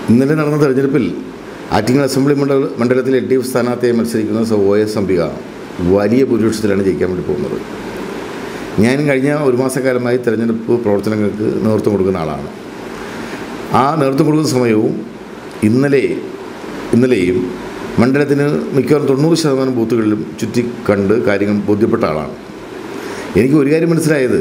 ഇന്നലെ നടന്ന തെരഞ്ഞെടുപ്പിൽ ആറ്റിങ്ങൽ അസംബ്ലി മണ്ഡല മണ്ഡലത്തിൽ എൽ ഡി എഫ് സ്ഥാനാർത്ഥിയായി മത്സരിക്കുന്ന സർ ഒ എസ് അംബിക വലിയ ഭൂരിപക്ഷത്തിലാണ് ജയിക്കാൻ വേണ്ടി പോകുന്നത് ഞാൻ കഴിഞ്ഞ ഒരു മാസക്കാലമായി തെരഞ്ഞെടുപ്പ് പ്രവർത്തനങ്ങൾക്ക് നേതൃത്വം കൊടുക്കുന്ന ആളാണ് ആ നേതൃത്വം കൊടുക്കുന്ന സമയവും ഇന്നലെ ഇന്നലെയും മണ്ഡലത്തിന് മിക്കവാറും തൊണ്ണൂറ് ശതമാനം ബൂത്തുകളിലും ചുറ്റി കണ്ട് കാര്യങ്ങൾ ബോധ്യപ്പെട്ട ആളാണ് എനിക്ക് ഒരു കാര്യം മനസ്സിലായത്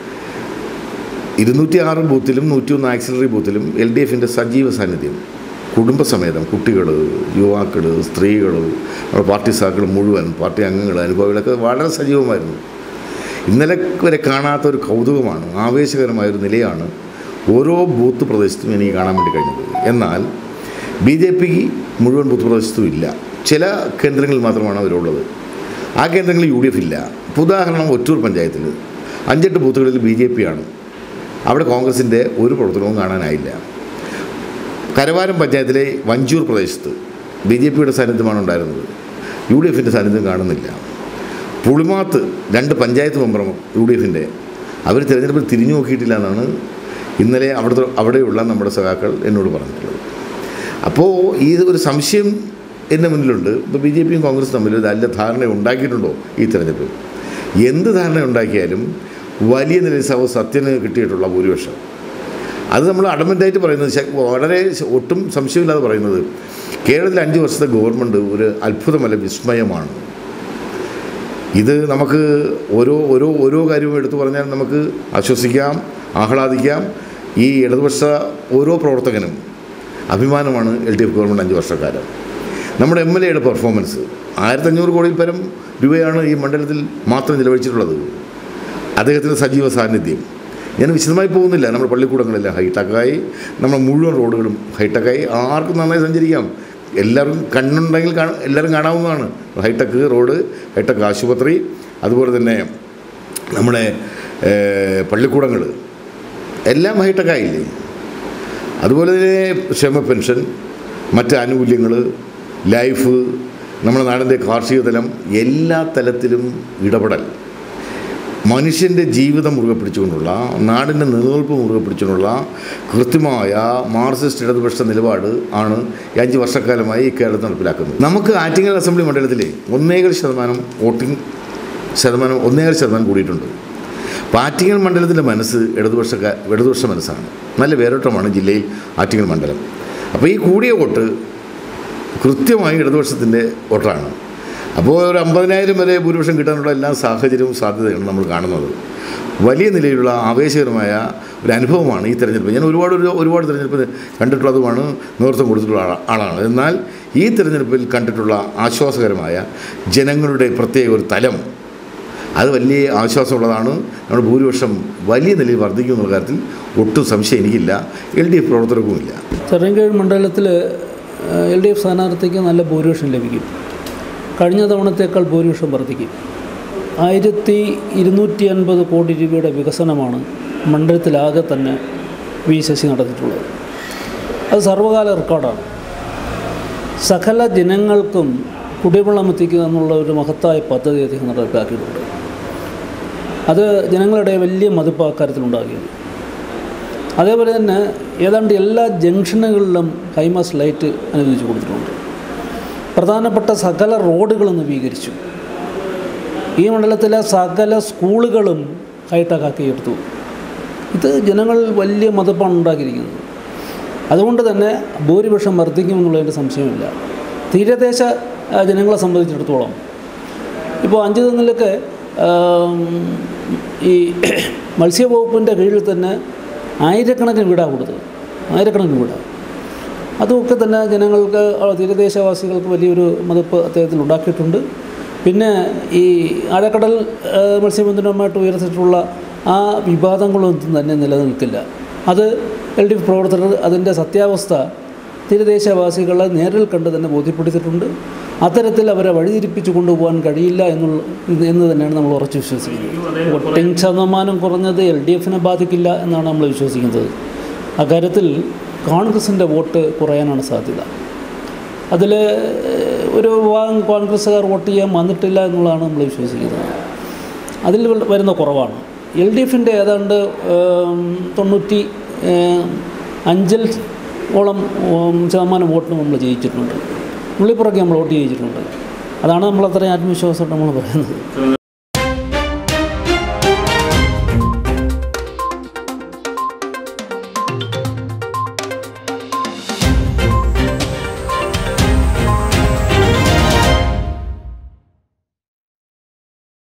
ഇരുന്നൂറ്റി ആറ് ബൂത്തിലും നൂറ്റി ഒന്ന് ആക്സിലറി ബൂത്തിലും എൽ ഡി എഫിൻ്റെ സജീവ സാന്നിധ്യം കുടുംബസമേതം കുട്ടികൾ യുവാക്കൾ സ്ത്രീകൾ നമ്മുടെ പാർട്ടി സാക്കൾ മുഴുവൻ പാർട്ടി അംഗങ്ങൾ അനുഭവികളൊക്കെ വളരെ സജീവമായിരുന്നു ഇന്നലെ വരെ കാണാത്ത ഒരു കൗതുകമാണ് ആവേശകരമായൊരു നിലയാണ് ഓരോ ബൂത്ത് പ്രദേശത്തും എനിക്ക് കാണാൻ വേണ്ടി കഴിഞ്ഞത് എന്നാൽ ബി ജെ പി മുഴുവൻ ബൂത്ത് പ്രദേശത്തും ഇല്ല ചില കേന്ദ്രങ്ങളിൽ മാത്രമാണ് അവരുള്ളത് ആ കേന്ദ്രങ്ങളിൽ യു ഡി എഫ് ഇല്ല ഇപ്പോൾ ഉദാഹരണം ഒറ്റൂർ പഞ്ചായത്തിൽ അഞ്ചെട്ട് ബൂത്തുകളിൽ ബി ജെ പി ആണ് അവിടെ കോൺഗ്രസിൻ്റെ ഒരു പ്രവർത്തനവും കാണാനായില്ല കരവാരം പഞ്ചായത്തിലെ വഞ്ചൂർ പ്രദേശത്ത് ബി ജെ പിയുടെ സാന്നിധ്യമാണ് ഉണ്ടായിരുന്നത് യു ഡി എഫിൻ്റെ സാന്നിധ്യം കാണുന്നില്ല പുളിമാത്ത് രണ്ട് പഞ്ചായത്ത് മെമ്പർ യു ഡി എഫിൻ്റെ അവർ തിരഞ്ഞെടുപ്പിൽ തിരിഞ്ഞു നോക്കിയിട്ടില്ല എന്നാണ് ഇന്നലെ അവിടുത്തെ അവിടെയുള്ള നമ്മുടെ സഖാക്കൾ എന്നോട് പറഞ്ഞിട്ടുള്ളത് അപ്പോൾ ഈ ഒരു സംശയം എൻ്റെ മുന്നിലുണ്ട് ഇപ്പോൾ ബി ജെ പിയും കോൺഗ്രസും തമ്മിൽ ഒരു നല്ല ധാരണ ഉണ്ടാക്കിയിട്ടുണ്ടോ ഈ തെരഞ്ഞെടുപ്പിൽ എന്ത് ധാരണ ഉണ്ടാക്കിയാലും വലിയ നിലയിൽ സഭ സത്യന് കിട്ടിയിട്ടുള്ള ഭൂരിപക്ഷം അത് നമ്മൾ അഡമൻ്റായിട്ട് പറയുന്നത് ശ- വളരെ ശ- ഒട്ടും സംശയമില്ലാതെ പറയുന്നത് കേരളത്തിൽ അഞ്ച് വർഷത്തെ ഗവൺമെൻറ് ഒരു അത്ഭുതമല്ല വിസ്മയമാണ് ഇത് നമുക്ക് ഓരോ ഓരോ ഓരോ കാര്യവും എടുത്തു പറഞ്ഞാൽ നമുക്ക് ആശ്വസിക്കാം ആഹ്ലാദിക്കാം ഈ ഇടതുപക്ഷ ഓരോ പ്രവർത്തകനും അഭിമാനമാണ് എൽ ഡി എഫ് ഗവൺമെൻറ് അഞ്ച് വർഷക്കാലം നമ്മുടെ എം എൽ എയുടെ പെർഫോമൻസ് ആയിരത്തഞ്ഞൂറ് കോടിയിൽ പരം രൂപയാണ് ഈ മണ്ഡലത്തിൽ മാത്രം ചിലവഴിച്ചിട്ടുള്ളത് അദ്ദേഹത്തിൻ്റെ സജീവ സാന്നിധ്യം ഞാൻ വിശദമായി പോകുന്നില്ല നമ്മുടെ പള്ളിക്കൂടങ്ങളെല്ലാം ഹൈടെക്കായി നമ്മുടെ മുഴുവൻ റോഡുകളും ഹൈടെക്കായി ആർക്കും നന്നായി സഞ്ചരിക്കാം എല്ലാവർക്കും കണ്ണുണ്ടെങ്കിൽ കാണ എല്ലാവരും കാണാവുന്നതാണ് ഹൈടെക് റോഡ് ഹൈടെക് ആശുപത്രി അതുപോലെ തന്നെ നമ്മുടെ ഏഹ്, പള്ളിക്കൂടങ്ങൾ എല്ലാം ഹൈടെക്കായില്ലേ അതുപോലെ തന്നെ ക്ഷേമ പെൻഷൻ മറ്റ് ആനുകൂല്യങ്ങൾ ലൈഫ് നമ്മുടെ നാടിൻ്റെ കാർഷിക തലം എല്ലാ തലത്തിലും ഇടപെടൽ മനുഷ്യൻ്റെ ജീവിതം മുറുകെ പിടിച്ചുകൊണ്ടുള്ള നാടിൻ്റെ നിലനിൽപ്പ് മുറുകെ പിടിച്ചുകൊണ്ടുള്ള കൃത്യമായ മാർക്സിസ്റ്റ് ഇടതുപക്ഷ നിലപാട് ആണ് ഈ അഞ്ച് വർഷക്കാലമായി ഈ കേരളത്തിൽ നടപ്പിലാക്കുന്നത് നമുക്ക് ആറ്റിങ്ങൽ അസംബ്ലി മണ്ഡലത്തിൽ ഒന്നേകാൽ ശതമാനം വോട്ടിംഗ് ശതമാനം ഒന്നേകാൽ ശതമാനം കൂടിയിട്ടുണ്ട് അപ്പോൾ ആറ്റിങ്ങൽ മണ്ഡലത്തിൻ്റെ മനസ്സ് ഇടതുപക്ഷ ഇടതുപക്ഷ മനസ്സാണ് നല്ല വേരോട്ടമാണ് ജില്ലയിൽ ആറ്റിങ്ങൽ മണ്ഡലം അപ്പോൾ ഈ കൂടിയ വോട്ട് കൃത്യമായി ഇടതുപക്ഷത്തിൻ്റെ വോട്ടാണ് അപ്പോൾ ഒരു അമ്പതിനായിരം വരെ ഭൂരിപക്ഷം കിട്ടാനുള്ള എല്ലാ സാഹചര്യവും സാധ്യതകളും നമ്മൾ കാണുന്നത് വലിയ നിലയിലുള്ള ആവേശകരമായ ഒരു അനുഭവമാണ് ഈ തെരഞ്ഞെടുപ്പ് ഞാൻ ഒരുപാട് ഒരു- ഒരുപാട് തെരഞ്ഞെടുപ്പ് കണ്ടിട്ടുള്ളതുമാണ് നേതൃത്വം കൊടുത്തിട്ടുള്ള ആളാ- ആളാണ് എന്നാൽ ഈ തെരഞ്ഞെടുപ്പിൽ കണ്ടിട്ടുള്ള ആശ്വാസകരമായ ജനങ്ങളുടെ പ്രത്യേക ഒരു തലം അത് വലിയ ആശ്വാസമുള്ളതാണ് നമ്മുടെ ഭൂരിപക്ഷം വലിയ നിലയിൽ വർദ്ധിക്കും എന്നുള്ള കാര്യത്തിൽ ഒട്ടും സംശയം എനിക്കില്ല എൽ ഡി എഫ് പ്രവർത്തകർക്കുമില്ല ചെറങ്കീഴ് മണ്ഡലത്തിൽ എൽ ഡി എഫ് സ്ഥാനാർത്ഥിക്ക് നല്ല ഭൂരിപക്ഷം ലഭിക്കും കഴിഞ്ഞ തവണത്തേക്കാൾ ഭൂരിപക്ഷം വർദ്ധിക്കും ആയിരത്തി ഇരുന്നൂറ്റി അൻപത് കോടി രൂപയുടെ വികസനമാണ് മണ്ഡലത്തിലാകെ തന്നെ വി ശശി നടത്തിയിട്ടുള്ളത് അത് സർവകാല റെക്കോർഡാണ് സകല ജനങ്ങൾക്കും കുടിവെള്ളം എത്തിക്കുക എന്നുള്ള ഒരു മഹത്തായ പദ്ധതി അദ്ദേഹം നടപ്പിലാക്കിയിട്ടുണ്ട് അത് ജനങ്ങളുടെ വലിയ മതിപ്പ് അക്കാര്യത്തിലുണ്ടാകുകയാണ് അതേപോലെ തന്നെ ഏതാണ്ട് എല്ലാ ജംഗ്ഷനുകളിലും ഹൈമാസ് ലൈറ്റ് അനുവദിച്ചു കൊടുത്തിട്ടുണ്ട് പ്രധാനപ്പെട്ട സകല റോഡുകളും നവീകരിച്ചു ഈ മണ്ഡലത്തിലെ സകല സ്കൂളുകളും ഹൈടെക്കാക്കി എടുത്തു ഇത് ജനങ്ങൾ വലിയ മതിപ്പാണ് ഉണ്ടാക്കിയിരിക്കുന്നത് അതുകൊണ്ട് തന്നെ ഭൂരിപക്ഷം വർദ്ധിക്കുമെന്നുള്ളതിൻ്റെ സംശയമില്ല തീരദേശ ആ, ജനങ്ങളെ സംബന്ധിച്ചിടത്തോളം ഇപ്പോൾ അഞ്ച് തന്നിലൊക്കെ ഈ മത്സ്യവകുപ്പിൻ്റെ കീഴിൽ തന്നെ ആയിരക്കണക്കിന് വീടാണ് കൊടുത്തത് ആയിരക്കണക്കിന് വീടാണ് അതുമൊക്കെ തന്നെ ജനങ്ങൾക്ക് ആ തീരദേശവാസികൾക്ക് വലിയൊരു മതിപ്പ് അദ്ദേഹത്തിൽ ഉണ്ടാക്കിയിട്ടുണ്ട് പിന്നെ ഈ ആഴക്കടൽ ആ, മത്സ്യബന്ധനവുമായിട്ട് ഉയർത്തിയിട്ടുള്ള ആ വിവാദങ്ങളൊന്നും തന്നെ നിലനിൽക്കില്ല അത് എൽ ഡി എഫ് പ്രവർത്തകർ അതിൻ്റെ സത്യാവസ്ഥ തീരദേശവാസികളെ നേരിൽ കണ്ട് തന്നെ ബോധ്യപ്പെടുത്തിയിട്ടുണ്ട് അത്തരത്തിൽ അവരെ വഴിതിരിപ്പിച്ച് കൊണ്ടുപോകാൻ കഴിയില്ല എന്നുള്ള ഇത് എന്ന് തന്നെയാണ് നമ്മൾ ഉറച്ചു വിശ്വസിക്കുന്നത് വോട്ടിംഗ് ശതമാനം കുറഞ്ഞത് എൽ ഡി എഫിനെ ബാധിക്കില്ല എന്നാണ് നമ്മൾ വിശ്വസിക്കുന്നത് അക്കാര്യത്തിൽ കോൺഗ്രസിൻ്റെ വോട്ട് കുറയാനാണ് സാധ്യത അതിൽ ഒരു വിഭാഗം കോൺഗ്രസ്സുകാർ വോട്ട് ചെയ്യാൻ വന്നിട്ടില്ല എന്നുള്ളതാണ് നമ്മൾ വിശ്വസിക്കുന്നത് അതിൽ വരുന്ന കുറവാണ് എൽ ഡി എഫിൻ്റെ ഏതാണ്ട് ഏം, തൊണ്ണൂറ്റി ഏം, അഞ്ചിൽ ഓളം ഉം, ശതമാനം വോട്ടിന് നമ്മൾ ജയിച്ചിട്ടുണ്ട് ഉള്ളിപ്പുറക്കെ നമ്മൾ വോട്ട് ചെയ്യിച്ചിട്ടുണ്ട് അതാണ് നമ്മൾ അത്രയും ആത്മവിശ്വാസമായിട്ട് നമ്മൾ പറയുന്നത്